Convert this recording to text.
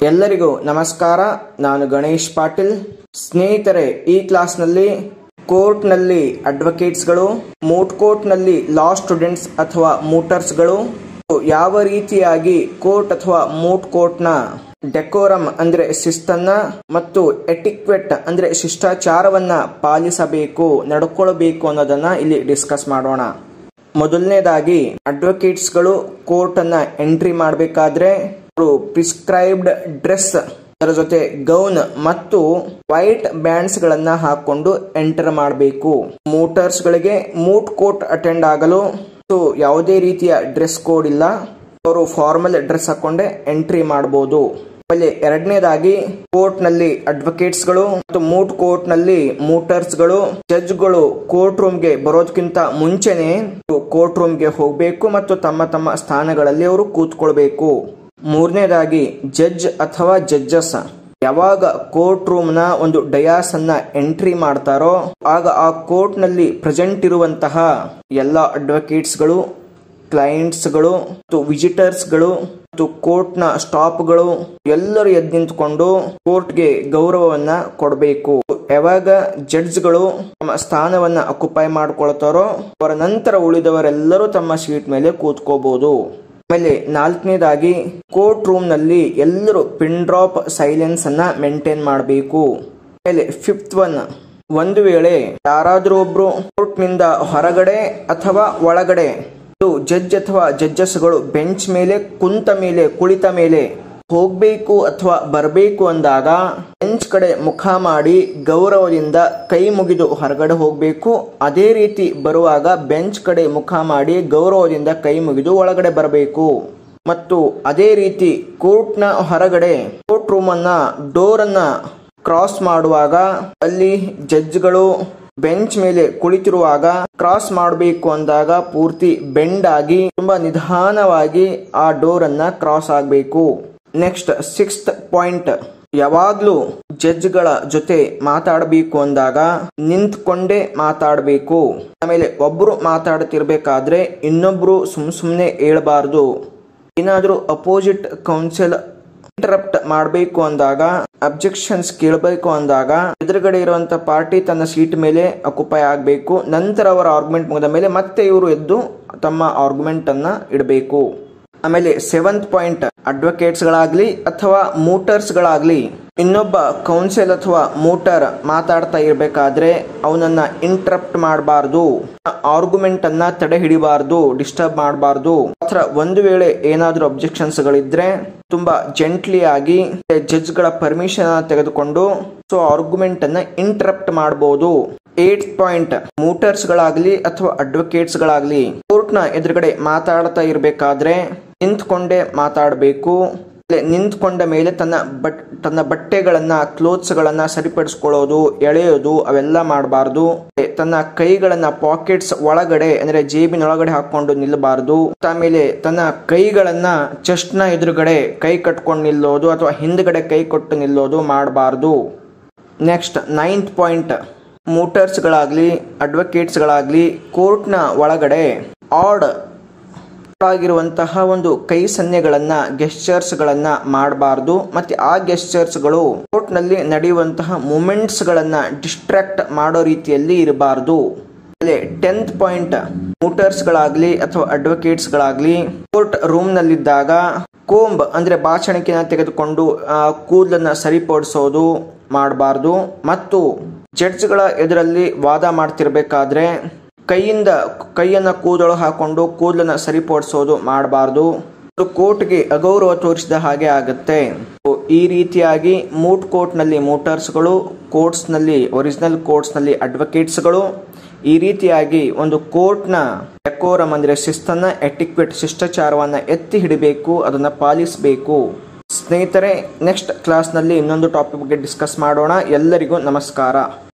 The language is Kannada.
ಎಲ್ಲರಿಗೂ ನಮಸ್ಕಾರ ನಾನು ಗಣೇಶ್ ಪಾಟೀಲ್ ಸ್ನೇಹಿತರೆ ಈ ಕ್ಲಾಸ್ನಲ್ಲಿ ಕೋರ್ಟ್ನಲ್ಲಿ ಅಡ್ವೊಕೇಟ್ಸ್ಗಳು ಮೂಟ್ ಕೋರ್ಟ್ನಲ್ಲಿ ಲಾ ಸ್ಟೂಡೆಂಟ್ಸ್ ಅಥವಾ ಮೂಟರ್ಸ್ಗಳು ಯಾವ ರೀತಿಯಾಗಿ ಕೋರ್ಟ್ ಅಥವಾ ಮೂಟ್ ಕೋರ್ಟ್ನ ಡೆಕೋರಮ್ ಅಂದ್ರೆ ಶಿಸ್ತನ್ನ ಮತ್ತು ಎಟಿಕ್ವೆಟ್ ಅಂದ್ರೆ ಶಿಷ್ಟಾಚಾರವನ್ನ ಪಾಲಿಸಬೇಕು ನಡ್ಕೊಳ್ಬೇಕು ಅನ್ನೋದನ್ನ ಇಲ್ಲಿ ಡಿಸ್ಕಸ್ ಮಾಡೋಣ ಮೊದಲನೇದಾಗಿ ಅಡ್ವೊಕೇಟ್ಸ್ಗಳು ಕೋರ್ಟ್ ಅನ್ನ ಎಂಟ್ರಿ ಮಾಡಬೇಕಾದ್ರೆ ಅವರು ಪ್ರಿಸ್ಕ್ರೈಬ್ಡ್ ಡ್ರೆಸ್ ಅದರ ಜೊತೆ ಗೌನ್ ಮತ್ತು ವೈಟ್ ಬ್ಯಾಂಡ್ಸ್ ಗಳನ್ನ ಹಾಕೊಂಡು ಎಂಟರ್ ಮಾಡಬೇಕು ಮೋಟರ್ಸ್ ಗಳಿಗೆ ಮೂಟ್ ಕೋರ್ಟ್ ಅಟೆಂಡ್ ಆಗಲು ಸೊ ಯಾವುದೇ ರೀತಿಯ ಡ್ರೆಸ್ ಕೋಡ್ ಇಲ್ಲ ಅವರು ಫಾರ್ಮಲ್ ಡ್ರೆಸ್ ಹಾಕೊಂಡೆ ಎಂಟ್ರಿ ಮಾಡಬಹುದು ಆಮೇಲೆ ಎರಡನೇದಾಗಿ ಕೋರ್ಟ್ ನಲ್ಲಿ ಅಡ್ವೊಕೇಟ್ಸ್ ಗಳು ಮತ್ತು ಮೂಟ್ ಕೋರ್ಟ್ ನಲ್ಲಿ ಮೂಟರ್ಸ್ ಗಳು ಜಡ್ಜ್ ಗಳು ಕೋರ್ಟ್ ರೂಮ್ ಗೆ ಬರೋದಕ್ಕಿಂತ ಮುಂಚೆನೆ ಕೋರ್ಟ್ ರೂಮ್ ಗೆ ಹೋಗಬೇಕು ಮತ್ತು ತಮ್ಮ ತಮ್ಮ ಸ್ಥಾನಗಳಲ್ಲಿ ಅವರು ಕೂತ್ಕೊಳ್ಬೇಕು ಮೂರನೇದಾಗಿ ಜಡ್ಜ್ ಅಥವಾ ಜಡ್ಜಸ್ ಯಾವಾಗ ಕೋರ್ಟ್ ರೂಮ್ ನ ಒಂದು ಡಯಾಸ್ ಅನ್ನ ಎಂಟ್ರಿ ಮಾಡ್ತಾರೋ ಆಗ ಆ ಕೋರ್ಟ್ ನಲ್ಲಿ ಪ್ರೆಸೆಂಟ್ ಇರುವಂತಹ ಎಲ್ಲ ಅಡ್ವೊಕೇಟ್ಸ್ ಗಳು ಕ್ಲೈಂಟ್ಸ್ ಗಳು ಮತ್ತು ವಿಸಿಟರ್ಸ್ ಗಳು ಮತ್ತು ಕೋರ್ಟ್ ನ ಸ್ಟಾಪ್ ಗಳು ಎಲ್ಲರೂ ಎದ್ದು ನಿಂತ್ಕೊಂಡು ಕೋರ್ಟ್ಗೆ ಗೌರವವನ್ನ ಕೊಡಬೇಕು ಯಾವಾಗ ಜಡ್ಜ್ ಗಳು ತಮ್ಮ ಸ್ಥಾನವನ್ನ ಅಕ್ಯುಪೈ ಮಾಡ್ಕೊಳ್ತಾರೋ ಅವರ ನಂತರ ಉಳಿದವರೆಲ್ಲರೂ ತಮ್ಮ ಸೀಟ್ ಮೇಲೆ ಕೂತ್ಕೋಬಹುದು ಆಮೇಲೆ ನಾಲ್ಕನೇದಾಗಿ ಕೋರ್ಟ್ ರೂಮ್ ನಲ್ಲಿ ಎಲ್ಲರೂ ಪಿನ್ ಡ್ರಾಪ್ ಸೈಲೆನ್ಸ್ ಅನ್ನ ಮೇಂಟೈನ್ ಮಾಡಬೇಕು ಆಮೇಲೆ ಫಿಫ್ತ್ ಒನ್ ಒಂದು ವೇಳೆ ಯಾರಾದ್ರೂ ಒಬ್ರು ಕೋರ್ಟ್ ನಿಂದ ಹೊರಗಡೆ ಅಥವಾ ಒಳಗಡೆ ಜಡ್ಜ್ ಅಥವಾ ಜಡ್ಜಸ್ಗಳು ಬೆಂಚ್ ಮೇಲೆ ಕುಂತ ಮೇಲೆ ಕುಳಿತ ಮೇಲೆ ಹೋಗ್ಬೇಕು ಅಥವಾ ಬರಬೇಕು ಅಂದಾಗ ಬೆಂಚ್ ಕಡೆ ಮುಖ ಮಾಡಿ ಗೌರವದಿಂದ ಕೈ ಮುಗಿದು ಹೊರಗಡೆ ಹೋಗಬೇಕು ಅದೇ ರೀತಿ ಬರುವಾಗ ಬೆಂಚ್ ಕಡೆ ಮುಖ ಮಾಡಿ ಗೌರವದಿಂದ ಕೈ ಮುಗಿದು ಒಳಗಡೆ ಬರಬೇಕು ಮತ್ತು ಅದೇ ರೀತಿ ಕೋರ್ಟ್ನ ಹೊರಗಡೆ ಕೋರ್ಟ್ ರೂಮ್ ಅನ್ನ ಡೋರ್ ಅನ್ನ ಕ್ರಾಸ್ ಮಾಡುವಾಗ ಅಲ್ಲಿ ಜಡ್ಜ್ಗಳು ಬೆಂಚ್ ಮೇಲೆ ಕುಳಿತಿರುವಾಗ ಕ್ರಾಸ್ ಮಾಡಬೇಕು ಅಂದಾಗ ಪೂರ್ತಿ ಬೆಂಡ್ ಆಗಿ ತುಂಬಾ ನಿಧಾನವಾಗಿ ಆ ಡೋರ್ ಅನ್ನ ಕ್ರಾಸ್ ಆಗಬೇಕು ನೆಕ್ಸ್ಟ್ ಸಿಕ್ಸ್ತ್ ಪಾಯಿಂಟ್ ಯಾವಾಗ್ಲೂ ಜಡ್ಜ್ಗಳ ಜೊತೆ ಮಾತಾಡಬೇಕು ಅಂದಾಗ ನಿಂತ್ಕೊಂಡೇ ಮಾತಾಡಬೇಕು ಆಮೇಲೆ ಒಬ್ರು ಮಾತಾಡ್ತಿರ್ಬೇಕಾದ್ರೆ ಇನ್ನೊಬ್ರು ಸುಮ್ ಸುಮ್ನೆ ಹೇಳ್ಬಾರ್ದು ಏನಾದ್ರೂ ಅಪೋಸಿಟ್ ಕೌನ್ಸಿಲ್ ಇಂಟರಪ್ಟ್ ಮಾಡಬೇಕು ಅಂದಾಗ ಅಬ್ಜೆಕ್ಷನ್ಸ್ ಕೇಳಬೇಕು ಅಂದಾಗ ಎದುರುಗಡೆ ಇರುವಂತ ಪಾರ್ಟಿ ತನ್ನ ಸೀಟ್ ಮೇಲೆ ಅಕ್ಯುಪೈ ಆಗಬೇಕು ನಂತರ ಅವರ ಆರ್ಗ್ಯುಮೆಂಟ್ ಮುಗಿದ ಮೇಲೆ ಮತ್ತೆ ಇವರು ಎದ್ದು ತಮ್ಮ ಆರ್ಗ್ಯುಮೆಂಟ್ ಅನ್ನ ಇಡಬೇಕು ಆಮೇಲೆ ಸೆವೆಂತ್ ಪಾಯಿಂಟ್ ಅಡ್ವೊಕೇಟ್ಸ್ ಗಳಾಗ್ಲಿ ಅಥವಾ ಮೂಟರ್ಸ್ ಗಳಾಗ್ಲಿ ಇನ್ನೊಬ್ಬ ಕೌನ್ಸಿಲ್ ಅಥವಾ ಮೂಟರ್ ಮಾತಾಡ್ತಾ ಇರಬೇಕಾದ್ರೆ ಅವನನ್ನ ಇಂಟರಪ್ಟ್ ಮಾಡಬಾರ್ದು ಆರ್ಗ್ಯುಮೆಂಟ್ ಅನ್ನ ತಡೆ ಹಿಡಿಬಾರ್ದು ಡಿಸ್ಟರ್ಬ್ ಮಾಡಬಾರ್ದು ಅಥವಾ ಒಂದು ವೇಳೆ ಏನಾದ್ರೂ ಅಬ್ಜೆಕ್ಷನ್ಸ್ ಗಳಿದ್ರೆ ತುಂಬಾ ಜೆಂಟ್ಲಿ ಆಗಿ ಜಡ್ಜ್ ಗಳ ಪರ್ಮಿಷನ್ ತೆಗೆದುಕೊಂಡು ಸೊ ಆರ್ಗ್ಯುಮೆಂಟ್ ಅನ್ನ ಇಂಟರಪ್ಟ್ ಮಾಡಬಹುದು ಏಟ್ ಪಾಯಿಂಟ್ ಮೂಟರ್ಸ್ ಗಳಾಗ್ಲಿ ಅಥವಾ ಅಡ್ವೊಕೇಟ್ಸ್ ಗಳಾಗ್ಲಿ ಕೋರ್ಟ್ ನ ಎದುರುಗಡೆ ಮಾತಾಡ್ತಾ ಇರಬೇಕಾದ್ರೆ ನಿಂತ್ಕೊಂಡೇ ಮಾತಾಡಬೇಕು ನಿಂತ್ಕೊಂಡ ಮೇಲೆ ತನ್ನ ಬಟ್ ತನ್ನ ಬಟ್ಟೆಗಳನ್ನ ಕ್ಲೋತ್ಸ್ ಗಳನ್ನ ಸರಿಪಡಿಸ್ಕೊಳ್ಳೋದು ಎಳೆಯೋದು ಅವೆಲ್ಲ ಮಾಡಬಾರ್ದು ತನ್ನ ಕೈಗಳನ್ನ ಪಾಕೆಟ್ಸ್ ಒಳಗಡೆ ಅಂದ್ರೆ ಜೇಬಿನೊಳಗಡೆ ಹಾಕೊಂಡು ನಿಲ್ಲಬಾರ್ದು ಆಮೇಲೆ ತನ್ನ ಕೈಗಳನ್ನ ಚೆಸ್ಟ್ ನ ಎದುರುಗಡೆ ಕೈ ಕಟ್ಕೊಂಡು ನಿಲ್ಲೋದು ಅಥವಾ ಹಿಂದ್ಗಡೆ ಕೈ ಕೊಟ್ಟು ನಿಲ್ಲೋದು ಮಾಡಬಾರ್ದು ನೆಕ್ಸ್ಟ್ ನೈನ್ತ್ ಪಾಯಿಂಟ್ ಮೂಟರ್ಸ್ಗಳಾಗ್ಲಿ ಅಡ್ವೊಕೇಟ್ಸ್ಗಳಾಗ್ಲಿ ಕೋರ್ಟ್ನ ಒಳಗಡೆ ಆಡ್ ಆಗಿರುವಂತಹ ಒಂದು ಕೈ ಸನ್ನೆಗಳನ್ನ ಗೆಸ್ಚರ್ಸ್ಗಳನ್ನ ಮಾಡಬಾರ್ದು ಮತ್ತೆ ಆ ಗೆಸ್ಚರ್ಸ್ಗಳು ಕೋರ್ಟ್ನಲ್ಲಿ ನಡೆಯುವಂತಹ ಮೂಮೆಂಟ್ಸ್ ಗಳನ್ನ ಡಿಸ್ಟ್ರಾಕ್ಟ್ ಮಾಡೋ ರೀತಿಯಲ್ಲಿ ಇರಬಾರ್ದು ಟೆಂತ್ ಪಾಯಿಂಟ್ ಮೂಟರ್ಸ್ ಗಳಾಗ್ಲಿ ಅಥವಾ ಅಡ್ವೊಕೇಟ್ಸ್ ಗಳಾಗ್ಲಿ ಕೋರ್ಟ್ ರೂಮ್ ನಲ್ಲಿದ್ದಾಗ ಕೋಂಬ್ ಅಂದ್ರೆ ಬಾಚಣಿಕೆನ ತೆಗೆದುಕೊಂಡು ಕೂದಲನ್ನ ಸರಿಪಡಿಸೋದು ಮಾಡಬಾರ್ದು ಮತ್ತು ಜಡ್ಜ್ಗಳ ಎದುರಲ್ಲಿ ವಾದ ಮಾಡ್ತಿರ್ಬೇಕಾದ್ರೆ ಕೈಯಿಂದ ಕೈಯನ್ನ ಕೂದಲು ಹಾಕೊಂಡು ಕೂದಲನ್ನ ಸರಿಪಡಿಸೋದು ಮಾಡಬಾರ್ದು ಕೋರ್ಟ್ಗೆ ಅಗೌರವ ತೋರಿಸಿದ ಹಾಗೆ ಆಗುತ್ತೆ ಈ ರೀತಿಯಾಗಿ ಮೂಟ್ ಕೋರ್ಟ್ ನಲ್ಲಿ ಮೋಟರ್ಸ್ಗಳು ಕೋರ್ಟ್ಸ್ ನಲ್ಲಿ ಒರಿಜಿನಲ್ ಕೋರ್ಟ್ಸ್ ನಲ್ಲಿ ಅಡ್ವೊಕೇಟ್ಸ್ಗಳು ಈ ರೀತಿಯಾಗಿ ಒಂದು ಕೋರ್ಟ್ನ ಡೆಕೋರಮ್ ಅಂದ್ರೆ ಶಿಸ್ತನ್ನ ಎಟಿಕ್ವೆಟ್ ಶಿಷ್ಟಾಚಾರವನ್ನ ಎತ್ತಿ ಹಿಡಿಬೇಕು ಅದನ್ನ ಪಾಲಿಸಬೇಕು ಸ್ನೇಹಿತರೆ ನೆಕ್ಸ್ಟ್ ಕ್ಲಾಸ್ನಲ್ಲಿ ಇನ್ನೊಂದು ಟಾಪಿಕ್ ಬಗ್ಗೆ ಡಿಸ್ಕಸ್ ಮಾಡೋಣ ಎಲ್ಲರಿಗೂ ನಮಸ್ಕಾರ